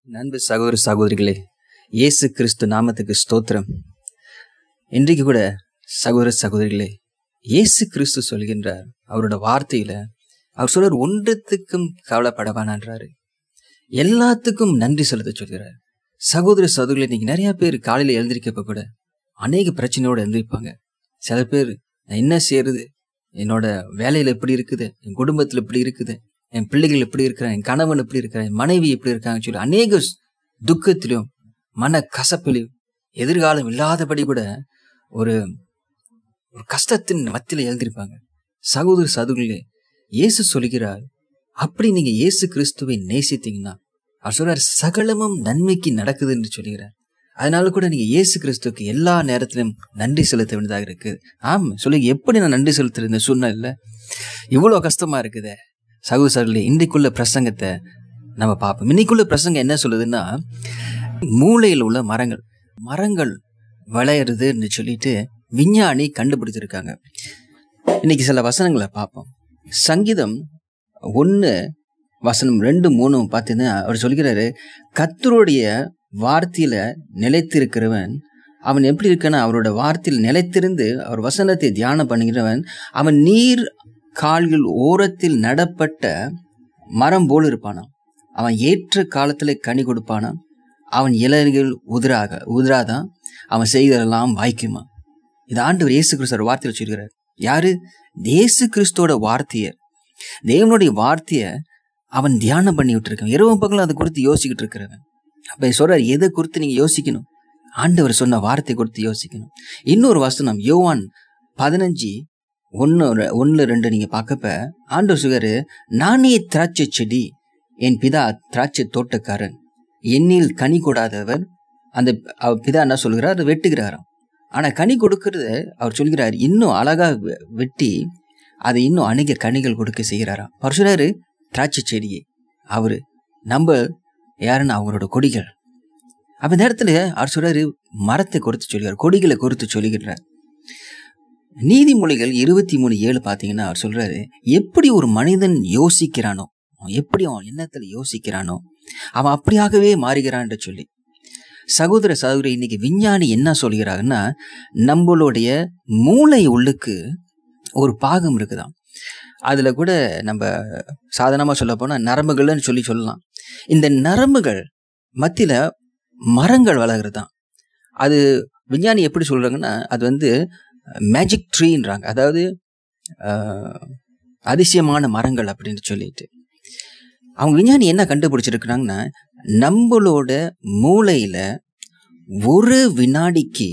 நண்பு சகோதர சகோதரிகளே இயேசு கிறிஸ்து நாமத்துக்கு ஸ்தோத்திரம் இன்றைக்கு கூட சகோதர சகோதரிகளே இயேசு கிறிஸ்து சொல்கின்றார் அவரோட வார்த்தையில அவர் சொல்றார் ஒன்றத்துக்கும் கவலைப்படவானான்றாரு எல்லாத்துக்கும் நன்றி செலுத்த சொல்கிறார் சகோதர சகோதரிகளே இன்னைக்கு நிறைய பேர் காலையில எழுந்திருக்கப்ப கூட அநேக பிரச்சனையோட எழுந்திருப்பாங்க சில பேர் நான் என்ன செய்யறது என்னோட வேலையில எப்படி இருக்குது என் குடும்பத்துல எப்படி இருக்குது என் பிள்ளைகள் எப்படி இருக்கிறான் என் கணவன் எப்படி இருக்கிறான் என் மனைவி எப்படி இருக்காங்கன்னு சொல்லி அநேக ஸ்- துக்கத்திலும் மன கசப்பிலும் எதிர்காலம் இல்லாதபடி கூட ஒரு ஒரு கஷ்டத்தின் மத்தியில எழுந்திருப்பாங்க சகோதர சதுகளே இயேசு சொல்கிறார் அப்படி நீங்க இயேசு கிறிஸ்துவை நேசித்தீங்கன்னா அவர் சொல்றார் சகலமும் நன்மைக்கு நடக்குது என்று சொல்கிறார் அதனால கூட நீங்க இயேசு கிறிஸ்துவுக்கு எல்லா நேரத்திலும் நன்றி செலுத்த வேண்டியதாக இருக்கு ஆம் சொல்லுங்க எப்படி நான் நன்றி செலுத்துறது இந்த சூழ்நிலை இவ்வளவு கஷ்டமா இருக்குதே சகோதரர்களே இன்றைக்குள்ள பிரசங்கத்தை நம்ம பார்ப்போம் இன்னைக்குள்ள பிரசங்கம் என்ன சொல்லுதுன்னா மூளையில் உள்ள மரங்கள் மரங்கள் வளையிறதுன்னு சொல்லிட்டு விஞ்ஞானி கண்டுபிடிச்சிருக்காங்க இன்னைக்கு சில வசனங்களை பார்ப்போம் சங்கீதம் ஒன்று வசனம் ரெண்டு மூணும் பார்த்தீங்கன்னா அவர் சொல்கிறாரு கத்தருடைய வார்த்தையில நிலைத்திருக்கிறவன் அவன் எப்படி இருக்கான்னா அவரோட வார்த்தையில் நிலைத்திருந்து அவர் வசனத்தை தியானம் பண்ணுகிறவன் அவன் நீர் கால்கள் ஓரத்தில் நடப்பட்ட மரம் போல் இருப்பானாம் அவன் ஏற்ற காலத்துல கனி கொடுப்பானாம் அவன் இலைகள் உதிராக உதிராதான் அவன் செய்கிறதெல்லாம் வாய்க்குமா இது ஆண்டவர் இயேசு கிறிஸ்துவோட வார்த்தையில் சொல்கிறார் யாரு இயேசு கிறிஸ்துவோட வார்த்தைய தேவனுடைய வார்த்தைய அவன் தியானம் பண்ணி விட்டுருக்கான் இரவு பகலும் அதை குறித்து யோசிக்கிட்டு இருக்கிறவன் அப்ப சொல்றார் எதை குறித்து நீங்க யோசிக்கணும் ஆண்டவர் சொன்ன வார்த்தை குறித்து யோசிக்கணும் இன்னொரு வசனம் யோவான் பதினஞ்சு ஒன்று ஒன்று ரெண்டு நீங்க பார்க்கப்ப ஆண்டவர் சொல்றாரு நானே திராட்சை செடி என் பிதா திராட்சை தோட்டக்காரன் என்னில் கனி கொடாதவர் அந்த அவர் பிதா என்ன சொல்கிறார் அதை வெட்டுகிறாராம் ஆனா கனி கொடுக்கறத அவர் சொல்கிறார் இன்னும் அழகா வெ- வெட்டி அதை இன்னும் அநேக கனிகள் கொடுக்க செய்கிறாராம் அவர் சொல்றாரு திராட்சை செடியை அவரு நம்ம யாருன்னு அவங்களோட கொடிகள் அப்ப இந்த இடத்துல அவர் சொல்றாரு மரத்தை குறித்து சொல்கிறார் கொடிகளை குறித்து சொல்லுகிறார் நீதிமொழிகள் இருபத்தி மூணு ஏழு பார்த்தீங்கன்னா அவர் சொல்றாரு எப்படி ஒரு மனிதன் யோசிக்கிறானோ அவன் எப்படி அவன் எண்ணத்துல யோசிக்கிறானோ அவன் அப்படியாகவே மாறுகிறான்னு சொல்லி சகோதர சகோதரி இன்னைக்கு விஞ்ஞானி என்ன சொல்கிறாங்கன்னா நம்மளுடைய மூளை உள்ளுக்கு ஒரு பாகம் இருக்குதாம் அதுல கூட நம்ம சாதாரணமா சொல்ல போனா நரம்புகள்னு சொல்லி சொல்லலாம் இந்த நரம்புகள் மத்தியில மரங்கள் வளருதாம் அது விஞ்ஞானி எப்படி சொல்றாங்கன்னா அது வந்து மேஜிக் ட்ரீன்றாங்க அதாவது அஹ், அதிசயமான மரங்கள் அப்படின்னு சொல்லிட்டு அவங்க விஞ்ஞானி என்ன கண்டுபிடிச்சிருக்கிறாங்கன்னா நம்மளோட மூளையில ஒரு வினாடிக்கு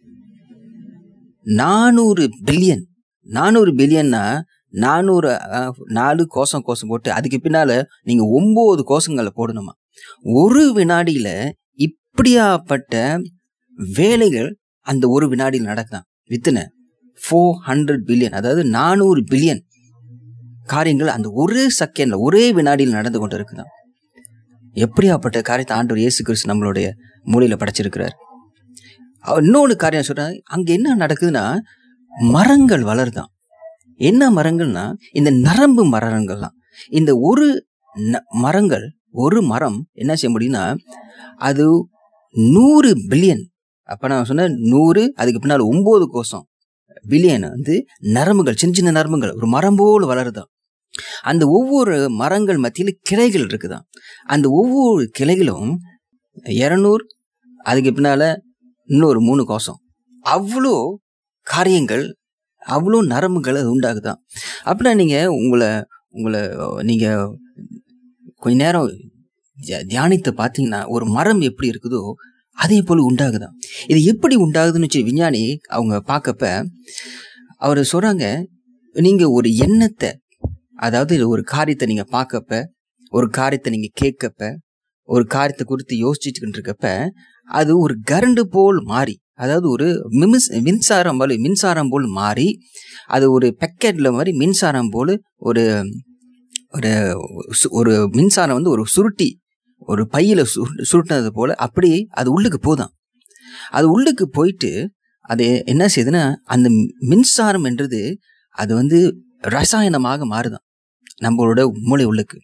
நானூறு பில்லியன் நானூறு பில்லியன்னா நானூறு அஹ், நாலு கோசம் கோசம் போட்டு அதுக்கு பின்னால நீங்க ஒன்பது கோசங்களை போடணுமா ஒரு வினாடியில இப்படியாப்பட்ட வேலைகள் அந்த ஒரு வினாடியில் நடக்கலாம் வித்தின ஃபோர் ஹண்ட்ரட் பில்லியன் அதாவது நானூறு பில்லியன் காரியங்கள் அந்த ஒரே செகண்ட்ல ஒரே வினாடியில் நடந்து கொண்டு இருக்குதாம் எப்படியாப்பட்ட காரியத்தை ஆண்டவர் இயேசு கிறிஸ்து நம்மளுடைய மூலையில படைச்சிருக்கிறார் அவர் இன்னொரு காரியம் சொல்றாரு அங்க என்ன நடக்குதுன்னா மரங்கள் வளருதாம் என்ன மரங்கள்னா இந்த நரம்பு மரங்கள்லாம் இந்த ஒரு ந- மரங்கள் ஒரு மரம் என்ன செய்ய முடியும்னா அது நூறு பில்லியன் அப்ப நான் சொன்னேன் நூறு அதுக்கு பின்னால் ஒன்பது கோசம் பில்லியன் வந்து நரம்புகள் சின்ன சின்ன நரம்புகள் ஒரு மரம் போல் வளருதாம் அந்த ஒவ்வொரு மரங்கள் மத்தியில் கிளைகள் இருக்குதாம் அந்த ஒவ்வொரு கிளைகளும் இரநூறு அதுக்கு பின்னால இன்னொரு மூணு கோசம் அவ்வளோ காரியங்கள் அவ்வளோ நரம்புகள் அது உண்டாகுதாம் அப்படின்னா நீங்க உங்களை உங்களை நீங்க கொஞ்ச நேரம் தியா- தியானித்து பார்த்தீங்கன்னா ஒரு மரம் எப்படி இருக்குதோ அதே போல உண்டாகுதாம் இது எப்படி உண்டாகுதுன்னு சொல்லி விஞ்ஞானி அவங்க பார்க்கப்ப அவர் சொல்றாங்க நீங்க ஒரு எண்ணத்தை அதாவது ஒரு காரியத்தை நீங்க பார்க்கப்ப ஒரு காரியத்தை நீங்க கேட்கப்ப ஒரு காரியத்தை குறித்து யோசிச்சுட்டு இருக்கப்ப அது ஒரு கரண்டு போல் மாறி அதாவது ஒரு மிமிஸ் மின்சாரம் போல மின்சாரம் போல் மாறி அது ஒரு பெக்கெட்ல மாதிரி மின்சாரம் போல் ஒரு ஒரு சு- ஒரு மின்சாரம் வந்து ஒரு சுருட்டி ஒரு பையில சு- சுருட்டினது போல அப்படி அது உள்ளுக்கு போதாம் அது உள்ளுக்கு போயிட்டு அது என்ன செய்யுதுன்னா அந்த மின்சாரம் என்றது அது வந்து ரசாயனமாக மாறுதாம் நம்மளோட மூளை உள்ளுக்கு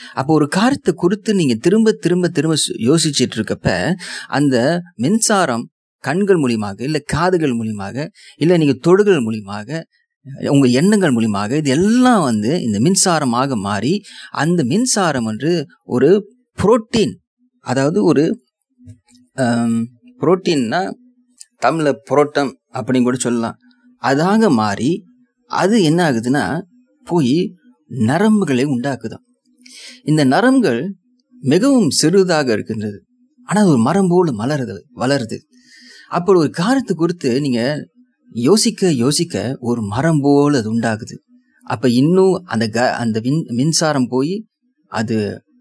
அப்போ ஒரு காரியத்தை குறித்து நீங்க திரும்ப திரும்ப திரும்ப சு- யோசிச்சிட்டு இருக்கப்ப அந்த மின்சாரம் கண்கள் மூலியமாக இல்ல காதுகள் மூலியமாக இல்ல நீங்க தொடுகள் மூலியமாக உங்க எண்ணங்கள் மூலியமாக இது எல்லாம் வந்து இந்த மின்சாரமாக மாறி அந்த மின்சாரம் வந்து ஒரு புரோட்டீன் அதாவது ஒரு புரோட்டீன்னா தமிழ்ல புரோட்டம் அப்படின்னு கூட சொல்லலாம் அதாக மாறி அது என்ன ஆகுதுன்னா போய் நரம்புகளை உண்டாக்குதாம் இந்த நரம்புகள் மிகவும் சிறிதாக இருக்கின்றது ஆனால் அது ஒரு மரம் போல மலருது வளருது அப்போ ஒரு காரியத்தை குறித்து நீங்க யோசிக்க யோசிக்க ஒரு மரம் போல அது உண்டாகுது அப்ப இன்னும் அந்த க அந்த மின் மின்சாரம் போய் அது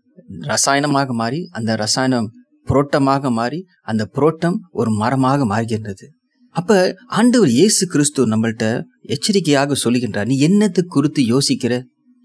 ரசாயனமாக மாறி அந்த ரசாயனம் புரோட்டமாக மாறி அந்த புரோட்டம் ஒரு மரமாக மாறுகின்றது அப்ப ஆண்டவர் இயேசு கிறிஸ்து நம்மள்ட்ட எச்சரிக்கையாக சொல்லுகின்றார் நீ என்னத்தை குறித்து யோசிக்கிற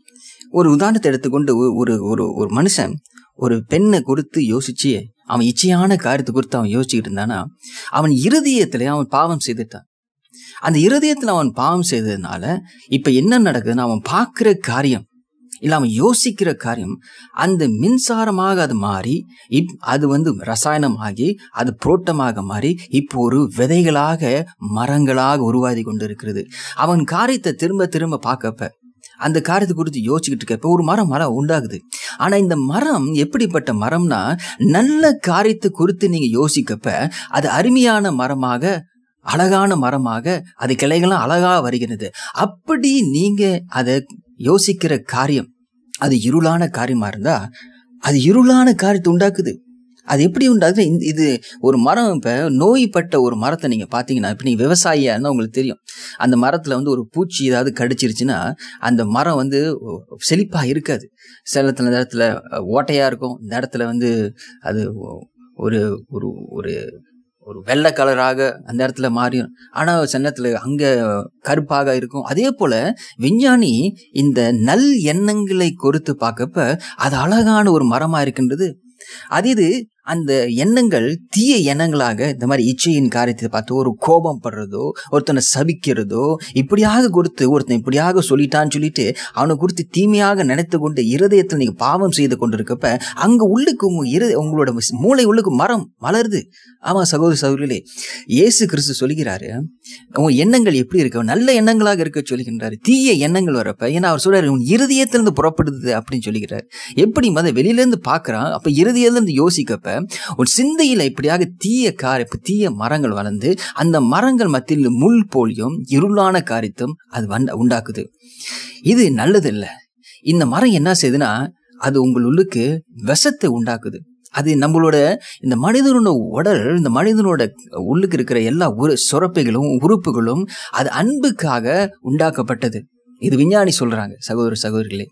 ஒரு உதாரணத்தை எடுத்துக்கொண்டு ஒ- ஒரு ஒரு ஒரு மனுஷன் ஒரு பெண்ணை குறித்து யோசிச்சு அவன் இச்சையான காரியத்தை குறித்து அவன் யோசிச்சுக்கிட்டு இருந்தானா அவன் இருதயத்துல அவன் பாவம் செய்துட்டான் அந்த இருதயத்துல அவன் பாவம் செய்ததுனால இப்ப என்ன நடக்குதுன்னா அவன் பார்க்கிற காரியம் இல்ல அவன் யோசிக்கிற காரியம் அந்த மின்சாரமாக அது மாறி இப் அது வந்து ரசாயனமாகி அது புரோட்டமாக மாறி இப்போ ஒரு விதைகளாக மரங்களாக உருவாதி கொண்டு இருக்கிறது அவன் காரியத்தை திரும்ப திரும்ப பார்க்கப்ப அந்த காரியத்தை குறித்து யோசிச்சுக்கிட்டு இருக்கப்ப ஒரு மரம் மரம் உண்டாகுது ஆனா இந்த மரம் எப்படிப்பட்ட மரம்னா நல்ல காரியத்தை குறித்து நீங்க யோசிக்கப்ப அது அருமையான மரமாக அழகான மரமாக அது கிளைகள்லாம் அழகா வருகிறது அப்படி நீங்க அதை யோசிக்கிற காரியம் அது இருளான காரியமா இருந்தா அது இருளான காரியத்தை உண்டாக்குது அது எப்படி உண்டாகுது இந்த- இது ஒரு மரம் இப்ப நோய்பட்ட ஒரு மரத்தை நீங்க பாத்தீங்கன்னா இப்ப நீங்க விவசாயியா இருந்தா உங்களுக்கு தெரியும் அந்த மரத்துல வந்து ஒரு பூச்சி ஏதாவது கடிச்சிருச்சுன்னா அந்த மரம் வந்து செழிப்பா இருக்காது சில இடத்துல இந்த இடத்துல ஓட்டையா இருக்கும் இந்த இடத்துல வந்து அது ஒரு ஒரு ஒரு ஒரு வெள்ளை கலராக அந்த இடத்துல மாறிடும் ஆனா சில நேரத்துல அங்க கருப்பாக இருக்கும் அதே போல விஞ்ஞானி இந்த நல் எண்ணங்களை குறித்து பார்க்கப்ப அது அழகான ஒரு மரமா இருக்கின்றது அது இது அந்த எண்ணங்கள் தீய எண்ணங்களாக இந்த மாதிரி இச்சையின் காரியத்தை பார்த்து ஒரு கோபம் படுறதோ ஒருத்தனை சபிக்கிறதோ இப்படியாக கொடுத்து ஒருத்தன் இப்படியாக சொல்லிட்டான்னு சொல்லிட்டு அவனை குறித்து தீமையாக நினைத்து கொண்டு இருதயத்தில் நீங்க பாவம் செய்து கொண்டிருக்கப்ப அங்க உள்ளுக்கு உங்க இரு உங்களோட மூளை உள்ளுக்கு மரம் மலருது ஆமா சகோதர சகோதரிகளே இயேசு கிறிஸ்து சொல்கிறாரு உன் எண்ணங்கள் எப்படி இருக்க நல்ல எண்ணங்களாக இருக்க சொல்லுகின்றாரு தீய எண்ணங்கள் வரப்ப ஏன்னா அவர் சொல்றாரு உன் இருதயத்திலிருந்து புறப்படுது அப்படின்னு சொல்லுகிறார் எப்படி மத வெளியில இருந்து பாக்குறான் அப்ப இருதயத்திலிருந்து யோசிக்கப்ப உன் சிந்தையில இப்படியாக தீய கார இப்ப தீய மரங்கள் வளர்ந்து அந்த மரங்கள் மத்தியில் முள் போலியும் இருளான காரியத்தும் அது வண்ட உண்டாக்குது இது நல்லதில்ல இந்த மரம் என்ன செய்யுதுன்னா அது உங்கள் உள்ளுக்கு விஷத்தை உண்டாக்குது அது நம்மளோட இந்த மனிதனோட உடல் இந்த மனிதனோட உள்ளுக்கு இருக்கிற எல்லா உரு சுரப்பைகளும் உறுப்புகளும் அது அன்புக்காக உண்டாக்கப்பட்டது இது விஞ்ஞானி சொல்றாங்க சகோதர சகோதரிகளே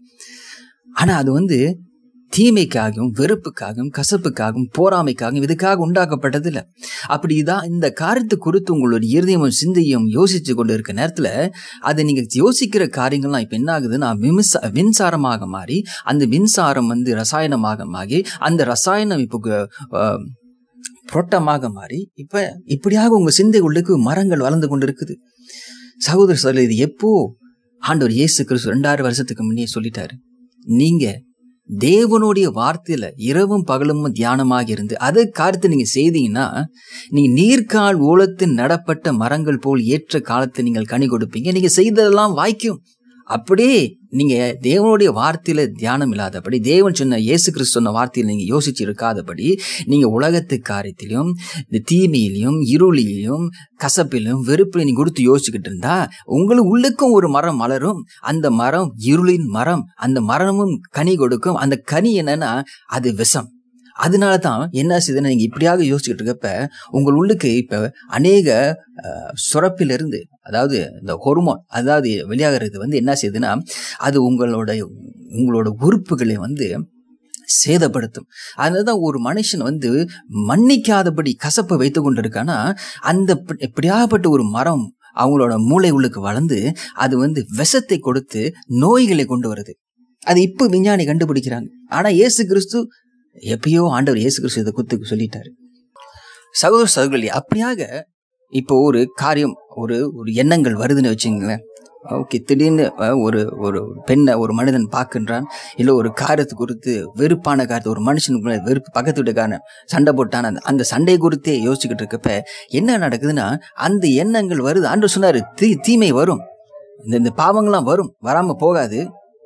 ஆனா அது வந்து தீமைக்காகவும் வெறுப்புக்காகவும் கசப்புக்காகவும் போராமைக்காகவும் இதுக்காக உண்டாக்கப்பட்டது இல்லை அப்படிதான் இந்த காரியத்தை குறித்து உங்களுடைய இருதயமும் சிந்தையும் யோசிச்சு கொண்டு இருக்க நேரத்துல அது நீங்க யோசிக்கிற காரியங்கள்லாம் இப்ப என்ன ஆகுதுன்னா மின்சா மின்சாரமாக மாறி அந்த மின்சாரம் வந்து ரசாயனமாக மாறி அந்த ரசாயனம் இப்போ அஹ், புரோட்டமாக மாறி இப்ப இப்படியாக உங்க சிந்தை உள்ளுக்கு மரங்கள் வளர்ந்து கொண்டு இருக்குது சகோதர சகோதரி இது எப்போ ஆண்டவர் இயேசு கிறிஸ்து ரெண்டாயிரம் வருஷத்துக்கு முன்னே சொல்லிட்டாரு நீங்க தேவனுடைய வார்த்தையில இரவும் பகலும் தியானமாக இருந்து அதை காரியத்தை நீங்க செய்தீங்கன்னா நீங்க நீர்க்கால் ஓலத்தில் நடப்பட்ட மரங்கள் போல் ஏற்ற காலத்தில் நீங்கள் கனி கொடுப்பீங்க நீங்க செய்ததெல்லாம் வாய்க்கும் அப்படியே நீங்க தேவனுடைய வார்த்தையில தியானம் இல்லாதபடி தேவன் சொன்ன இயேசு கிறிஸ்து சொன்ன வார்த்தையில நீங்க யோசிச்சு இருக்காதபடி நீங்க உலகத்து காரியத்திலையும் இந்த தீமையிலையும் இருளிலையும் கசப்பிலும் வெறுப்பிலும் நீங்க கொடுத்து யோசிச்சுக்கிட்டு இருந்தா உங்களுக்கு உள்ளுக்கும் ஒரு மரம் மலரும் அந்த மரம் இருளின் மரம் அந்த மரமும் கனி கொடுக்கும் அந்த கனி என்னன்னா அது விஷம் அதனால தான் என்ன செய்யுதுன்னா நீங்க இப்படியாக யோசிச்சுக்கிட்டு இருக்கப்ப உங்கள் உள்ளுக்கு இப்ப அநேக அஹ், சுரப்பிலிருந்து அதாவது இந்த ஹொர்மோன் அதாவது வெளியாகிறது வந்து என்ன செய்யுதுன்னா அது உங்களோட உங்களோட உறுப்புகளை வந்து சேதப்படுத்தும் அதனாலதான் ஒரு மனுஷன் வந்து மன்னிக்காதபடி கசப்பை வைத்து கொண்டிருக்கானா அந்த இப்ப- இப்படியாகப்பட்ட ஒரு மரம் அவங்களோட மூளை உள்ளுக்கு வளர்ந்து அது வந்து விஷத்தை கொடுத்து நோய்களை கொண்டு வருது அது இப்போ விஞ்ஞானி கண்டுபிடிக்கிறாங்க ஆனா இயேசு கிறிஸ்து எப்பயோ ஆண்டவர் இயேசு கிறிஸ்து இதை குத்துக்கு சொல்லிட்டாரு சகோதர சகோதரி அப்படியாக இப்போ ஒரு காரியம் ஒரு ஒரு எண்ணங்கள் வருதுன்னு வச்சுங்களேன் ஓகே திடீர்னு அஹ், ஒரு ஒரு பெண்ணை ஒரு மனிதன் பார்க்கின்றான் இல்லை ஒரு காரியத்தை குறித்து வெறுப்பான காரியத்தை ஒரு மனுஷனுக்கு மேல வெறுப்பு பக்கத்து வீட்டுக்காரன் சண்டை போட்டான் அந்த அந்த சண்டை குறித்தே யோசிச்சுக்கிட்டு இருக்கப்ப என்ன நடக்குதுன்னா அந்த எண்ணங்கள் வருது ஆண்டு சொன்னாரு தீ தீமை வரும் இந்த இந்த பாவங்கள்லாம் வரும் வராம போகாது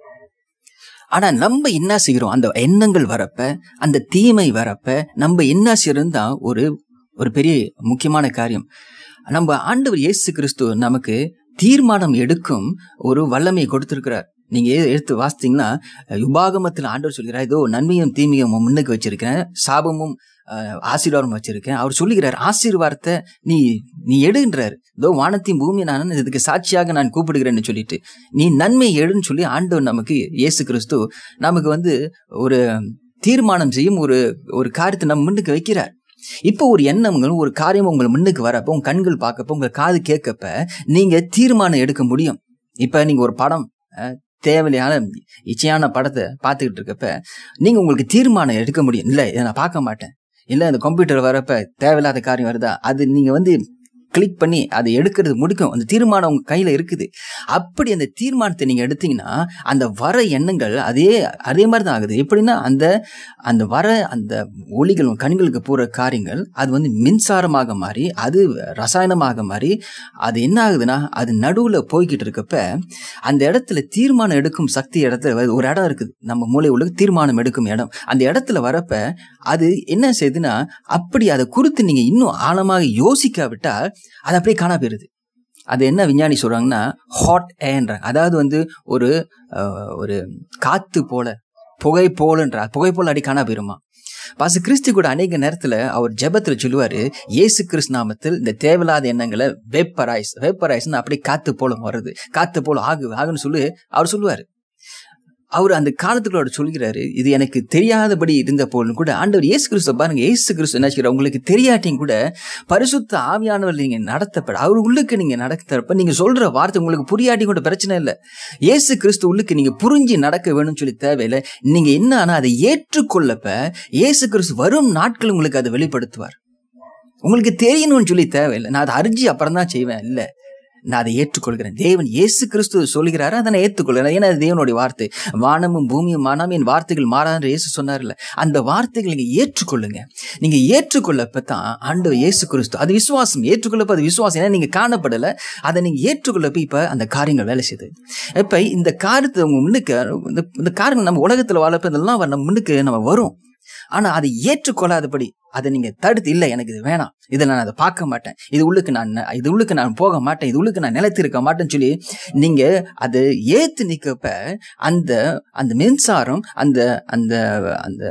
ஆனா நம்ம என்ன செய்கிறோம் அந்த எண்ணங்கள் வரப்ப அந்த தீமை வரப்ப நம்ம என்ன செய்யறோம் தான் ஒரு ஒரு பெரிய முக்கியமான காரியம் நம்ம ஆண்டவர் இயேசு கிறிஸ்து நமக்கு தீர்மானம் எடுக்கும் ஒரு வல்லமையை கொடுத்திருக்கிறார் நீங்க எ- எடுத்து வாசித்தீங்கன்னா உபாகமத்தில் ஆண்டவர் சொல்கிறார் இதோ நன்மையும் தீமையும் உன் முன்னுக்கு வச்சிருக்கேன் சாபமும் அஹ், ஆசீர்வாதம் வச்சிருக்கேன் அவர் சொல்லுகிறார் ஆசீர்வாதத்தை நீ நீ எடுன்றார் இதோ வானத்தையும் பூமியை நான் இதுக்கு சாட்சியாக நான் கூப்பிடுகிறேன்னு சொல்லிட்டு நீ நன்மை எடுன்னு சொல்லி ஆண்டவர் நமக்கு இயேசு கிறிஸ்து நமக்கு வந்து ஒரு தீர்மானம் செய்யும் ஒரு ஒரு காரியத்தை நம்ம முன்னுக்கு வைக்கிறார் இப்போ ஒரு எண்ணங்கள் ஒரு காரியம் உங்களை முன்னுக்கு வரப்ப உங்க கண்கள் பார்க்கப்ப உங்க காது கேட்கப்ப நீங்க தீர்மானம் எடுக்க முடியும் இப்ப நீங்க ஒரு படம் அஹ், தேவையான இச்சையான படத்தை பார்த்துக்கிட்டு இருக்கப்ப நீங்க உங்களுக்கு தீர்மானம் எடுக்க முடியும் இல்ல இதை நான் பார்க்க மாட்டேன் இல்ல இந்த கம்ப்யூட்டர் வரப்ப தேவையில்லாத காரியம் வருதா அது நீங்க வந்து கிளிக் பண்ணி அதை எடுக்கிறது முடிக்கும் அந்த தீர்மானம் உங்க கையில இருக்குது அப்படி அந்த தீர்மானத்தை நீங்க எடுத்தீங்கன்னா அந்த வர எண்ணங்கள் அதே அதே மாதிரி தான் ஆகுது எப்படின்னா அந்த அந்த வர அந்த ஒளிகள் உங்க கண்களுக்கு போற காரியங்கள் அது வந்து மின்சாரமாக மாறி அது ரசாயனமாக மாறி அது என்ன ஆகுதுன்னா அது நடுவுல போய்கிட்டு இருக்கப்ப அந்த இடத்துல தீர்மானம் எடுக்கும் சக்தி இடத்துல வருது. ஒரு இடம் இருக்குது நம்ம மூளை உள்ள தீர்மானம் எடுக்கும் இடம் அந்த இடத்துல வரப்ப அது என்ன செய்யுதுன்னா அப்படி அதை குறித்து நீங்க இன்னும் ஆழமாக யோசிக்காவிட்டால் அது அப்படியே காணா போயிருது அது என்ன விஞ்ஞானி சொல்றாங்கன்னா ஹாட் ஏன்றாங்க அதாவது வந்து ஒரு அஹ், ஒரு காத்து போல புகை போலன்ற புகை போல அடி காணா போயிருமா பாச கிறிஸ்து கூட அநேக நேரத்துல அவர் ஜெபத்துல சொல்லுவாரு இயேசு கிறிஸ்து நாமத்தில் இந்த தேவையில்லாத எண்ணங்களை வேப்பரைஸ் வேப்பரைஸ்னு அப்படியே காத்து போல வருது காத்து போல ஆகு ஆகுன்னு சொல்லி அவர் சொல்லுவாரு அவர் அந்த காலத்துக்குள்ள சொல்கிறாரு இது எனக்கு தெரியாதபடி இருந்த போலும் கூட ஆண்டவர் இயேசு கிறிஸ்து பாருங்க இயேசு கிறிஸ்து என்ன செய்யறாரு உங்களுக்கு தெரியாட்டியும் கூட பரிசுத்த ஆவியானவர் நீங்க நடத்தப்பட அவர் உள்ளுக்கு நீங்க நடத்தப்ப நீங்க சொல்ற வார்த்தை உங்களுக்கு புரியாட்டி கூட பிரச்சனை இல்லை இயேசு கிறிஸ்து உள்ளுக்கு நீங்க புரிஞ்சு நடக்க வேணும்னு சொல்லி தேவையில்லை நீங்க என்ன ஆனா அதை ஏற்றுக்கொள்ளப்ப இயேசு கிறிஸ்து வரும் நாட்கள் உங்களுக்கு அதை வெளிப்படுத்துவார் உங்களுக்கு தெரியணும்னு சொல்லி தேவையில்லை நான் அதை அறிஞ்சு அப்புறம் தான் செய்வேன் இல்லை நான் அதை ஏற்றுக்கொள்கிறேன் தேவன் இயேசு கிறிஸ்து சொல்கிறாரு அதை நான் ஏற்றுக்கொள்கிறேன் ஏன்னா அது தேவனுடைய வார்த்தை வானமும் பூமியும் மானாம என் வார்த்தைகள் மாறான்னு இயேசு சொன்னார்ல அந்த வார்த்தைகளை நீங்க ஏற்றுக்கொள்ளுங்க நீங்க ஏற்றுக்கொள்ளப்ப தான் ஆண்டு இயேசு கிறிஸ்து அது விசுவாசம் ஏற்றுக்கொள்ளப்ப அது விசுவாசம் ஏன்னா நீங்க காணப்படல அதை நீங்க ஏற்றுக்கொள்ளப்ப இப்ப அந்த காரியங்கள் வேலை செய்யுது இப்ப இந்த காரியத்தை உங்க முன்னுக்கு இந்த இந்த காரியங்கள் நம்ம உலகத்துல வாழப்ப இதெல்லாம் நம்ம முன்னுக்கு நம்ம வரும் ஆனா அதை ஏற்றுக்கொள்ளாதபடி அதை நீங்க தடுத்து இல்லை எனக்கு இது வேணாம் இதை நான் அதை பார்க்க மாட்டேன் இது உள்ளுக்கு நான் ந- இது உள்ளுக்கு நான் போக மாட்டேன் இது உள்ளுக்கு நான் நிலைத்து இருக்க மாட்டேன்னு சொல்லி நீங்க அதை ஏத்து நிக்கப்ப அந்த அந்த மின்சாரம் அந்த அந்த அந்த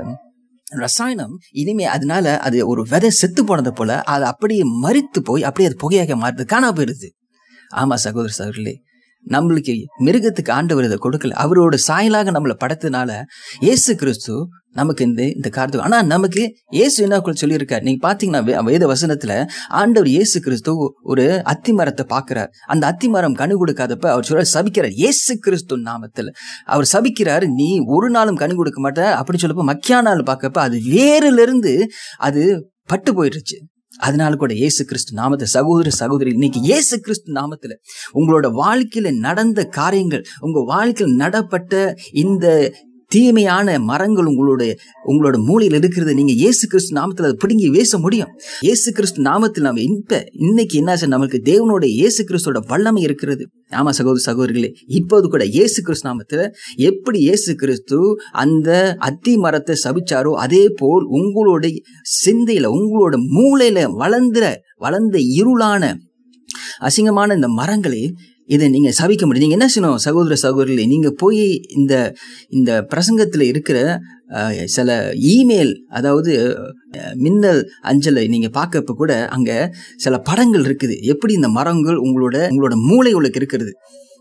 ரசாயனம் இனிமே அதனால அது ஒரு விதை செத்து போனது போல அது அப்படியே மரித்து போய் அப்படியே அது புகையாக மாறுது காணா போயிருது ஆமா சகோதர சகோதரிகளே நம்மளுக்கு மிருகத்துக்கு ஆண்டவர் இதை கொடுக்கல அவரோட சாயலாக நம்மளை படைத்ததுனால இயேசு கிறிஸ்து நமக்கு இந்த இந்த காரியத்துக்கு ஆனா நமக்கு இயேசு என்ன சொல்லியிருக்காரு நீங்க பாத்தீங்கன்னா வே- வேத வசனத்துல ஆண்டவர் இயேசு கிறிஸ்து ஒரு அத்தி மரத்தை பார்க்கிறார் அந்த அத்தி மரம் கனி கொடுக்காதப்ப அவர் சொல்ற சபிக்கிறார் இயேசு கிறிஸ்து நாமத்தில் அவர் சபிக்கிறார் நீ ஒரு நாளும் கனி கொடுக்க மாட்ட அப்படி சொல்லப்போ மக்கியா நாள் பார்க்கப்ப அது வேரிலிருந்து இருந்து அது பட்டு போயிடுச்சு அதனால கூட இயேசு கிறிஸ்து நாமத்தை சகோதர சகோதரி இன்னைக்கு இயேசு கிறிஸ்து நாமத்துல உங்களோட வாழ்க்கையில நடந்த காரியங்கள் உங்க வாழ்க்கையில் நடப்பட்ட இந்த தீமையான மரங்கள் உங்களுடைய உங்களோட மூலையில் இருக்கிறது நீங்க இயேசு கிறிஸ்து நாமத்தில் அதை பிடுங்கி வீச முடியும் இயேசு கிறிஸ்து நாமத்தில் நம்ம இப்ப இன்னைக்கு என்னாச்சு நம்மளுக்கு தேவனோட இயேசு கிறிஸ்துவோட வல்லமை இருக்கிறது ஆமா சகோதர சகோதரிகளே இப்போது கூட இயேசு கிறிஸ்து நாமத்துல எப்படி இயேசு கிறிஸ்து அந்த அத்தி மரத்தை சபிச்சாரோ அதே போல் உங்களுடைய சிந்தையில உங்களோட மூளையில வளர்ந்த வளர்ந்த இருளான அசிங்கமான இந்த மரங்களை இதை நீங்க சபிக்க முடியும் நீங்க என்ன செய்யணும் சகோதர சகோதரிகளே நீங்க போய் இந்த இந்த பிரசங்கத்துல இருக்கிற அஹ், சில இமெயில் அதாவது அஹ், மின்னல் அஞ்சலை நீங்க பார்க்கப்ப கூட அங்க சில படங்கள் இருக்குது எப்படி இந்த மரங்கள் உங்களோட உங்களோட மூளை உங்களுக்கு இருக்கிறது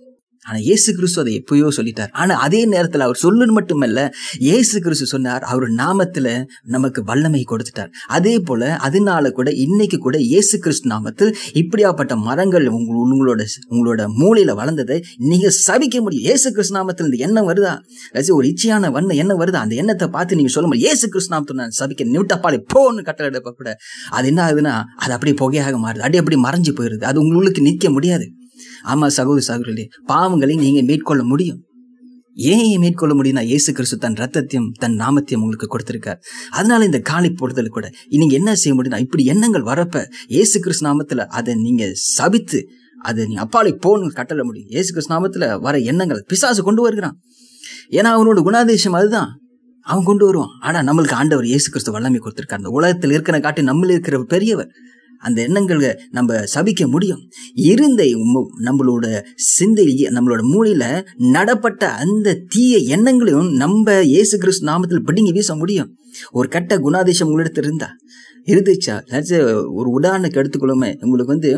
ஆனா இயேசு கிறிஸ்து அதை எப்பயோ சொல்லிட்டார் ஆனா அதே நேரத்துல அவர் சொல்லு மட்டுமல்ல இயேசு கிறிஸ்து சொன்னார் அவர் நாமத்துல நமக்கு வல்லமை கொடுத்துட்டார் அதே போல அதனால கூட இன்னைக்கு கூட இயேசு கிறிஸ்து நாமத்தில் இப்படியாப்பட்ட மரங்கள் உங்க உங்களோட உங்களோட மூளையில வளர்ந்ததை நீங்க சபிக்க முடியும் இயேசு கிறிஸ்து நாமத்தில் இந்த எண்ணம் வருதா ரசி ஒரு இச்சையான வண்ண எண்ணம் வருதா அந்த எண்ணத்தை பார்த்து நீங்க சொல்ல முடியும் இயேசு கிறிஸ்து நாமத்தில் நான் சபிக்க நிமிட்டப்பாலே போன்னு கட்டளை எடுப்ப கூட அது என்ன ஆகுதுன்னா அது அப்படியே புகையாக மாறுது அப்படியே அப்படி மறைஞ்சு போயிருது அது உங்களுக்கு நிற்க முடியாது ஆமா சகோதர சகோதரர்களே பாவங்களை நீங்க மேற்கொள்ள முடியும் ஏன் மேற்கொள்ள முடியும்னா இயேசு கிறிஸ்து தன் ரத்தத்தையும் தன் நாமத்தையும் உங்களுக்கு கொடுத்திருக்கார் அதனால இந்த காலை பொறுத்தல் கூட நீங்க என்ன செய்ய முடியும்னா இப்படி எண்ணங்கள் வரப்ப இயேசு கிறிஸ்து நாமத்துல அதை நீங்க சபித்து அதை நீ அப்பாலை போன்னு கட்டளை முடியும் இயேசு கிறிஸ்து நாமத்துல வர எண்ணங்கள் பிசாசு கொண்டு வருகிறான் ஏன்னா அவனோட குணாதிசயம் அதுதான் அவன் கொண்டு வருவான் ஆனா நம்மளுக்கு ஆண்டவர் இயேசு கிறிஸ்து வல்லமை கொடுத்திருக்கார் அந்த உலகத்தில் இருக்கிற காட்டி நம்மள இருக்கிற பெரியவர் அந்த எண்ணங்களை நம்ம சபிக்க முடியும் இருந்த உம்ம- நம்மளோட சிந்தை நம்மளோட மூளையில நடப்பட்ட அந்த தீய எண்ணங்களையும் நம்ம இயேசு கிறிஸ்து நாமத்தில் பிடிங்கி வீச முடியும் ஒரு கெட்ட குணாதிசயம் உங்களிடத்தில் இருந்தா இருந்துச்சா இல்லாச்சும் ஒரு உதாரணத்துக்கு எடுத்துக்கொள்ளுமே உங்களுக்கு வந்து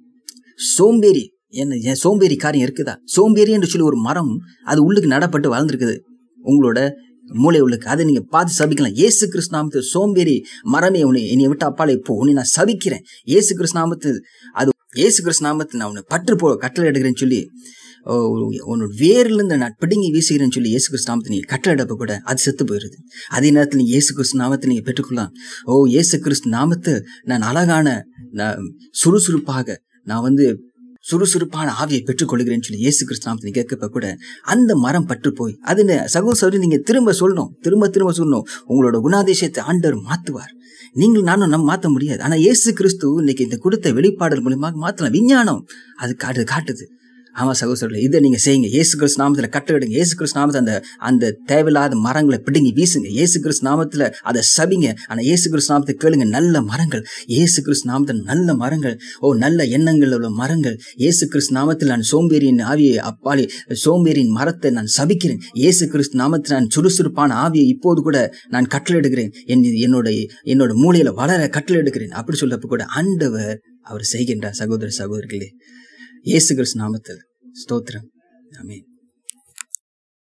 சோம்பேறி என்ன ஏன் சோம்பேறி காரியம் இருக்குதா சோம்பேறி என்று சொல்லி ஒரு மரம் அது உள்ளுக்கு நடப்பட்டு வளர்ந்துருக்குது உங்களோட மூளை உள்ளுக்கு அதை நீங்க பார்த்து சபிக்கலாம் இயேசு கிறிஸ்து நாமத்தில் சோம்பேறி மரமே உன்னை என்னை விட்டு அப்பாலே போ உன்னை நான் சபிக்கிறேன் இயேசு கிறிஸ்து நாமத்தில் அது இயேசு கிறிஸ்து நாமத்தில் நான் உன்னை பற்று போ கட்டளை எடுக்கிறேன்னு சொல்லி ஓ, உன்னோட வேர்ல இருந்து நான் பிடுங்கி வீசுகிறேன்னு சொல்லி இயேசு கிறிஸ்து நாமத்தை நீங்க கட்டளை எடுப்ப கூட அது செத்து போயிருது அதே நேரத்தில் நீங்க இயேசு கிறிஸ்து நாமத்தை நீங்க பெற்றுக்கொள்ளலாம் ஓ இயேசு கிறிஸ்து நாமத்தை நான் அழகான நான் சுறுசுறுப்பாக நான் வந்து சுறுசுறுப்பான ஆவியை பெற்றுக்கொள்கிறேன்னு சொல்லி இயேசு கிறிஸ்து நாமத்தை கேட்கப்ப கூட அந்த மரம் பற்று போய் அது சகோ சகோதரி நீங்க திரும்ப சொல்லணும் திரும்ப திரும்ப சொல்லணும் உங்களோட குணாதிசயத்தை ஆண்டவர் மாத்துவார் நீங்கள் நானும் நம்ம மாத்த முடியாது ஆனா இயேசு கிறிஸ்து இன்னைக்கு இந்த கொடுத்த வெளிப்பாடல் மூலியமாக மாத்தலாம் விஞ்ஞானம் அது காட்டு காட்டுது ஆமா சகோதரர்களே இதை நீங்க செய்யுங்க இயேசு கிறிஸ்து நாமத்துல கட்டளையிடுங்க இயேசு கிறிஸ்து நாமத்தை அந்த அந்த தேவையில்லாத மரங்களை பிடுங்கி வீசுங்க இயேசு கிறிஸ்து நாமத்துல அதை சபிங்க ஆனா இயேசு கிறிஸ்து நாமத்தை கேளுங்க நல்ல மரங்கள் இயேசு கிறிஸ்து நாமத்தில் நல்ல மரங்கள் ஓ நல்ல எண்ணங்கள் உள்ள மரங்கள் இயேசு கிறிஸ்து நாமத்தில் நான் சோம்பேறியின் ஆவியை அப்பாலே சோம்பேறியின் மரத்தை நான் சபிக்கிறேன் இயேசு கிறிஸ்து நாமத்தில் நான் சுறுசுறுப்பான ஆவியை இப்போது கூட நான் கட்டளையிடுகிறேன் என் என்னோட என்னோட மூளையில வளர கட்டளையிடுகிறேன் அப்படி சொல்லப்ப கூட ஆண்டவர் அவர் செய்கின்றார் சகோதர சகோதரிகளே இயேசு கிறிஸ்து நாமத்தில் ஸ்தோத்திரம் ஆமென்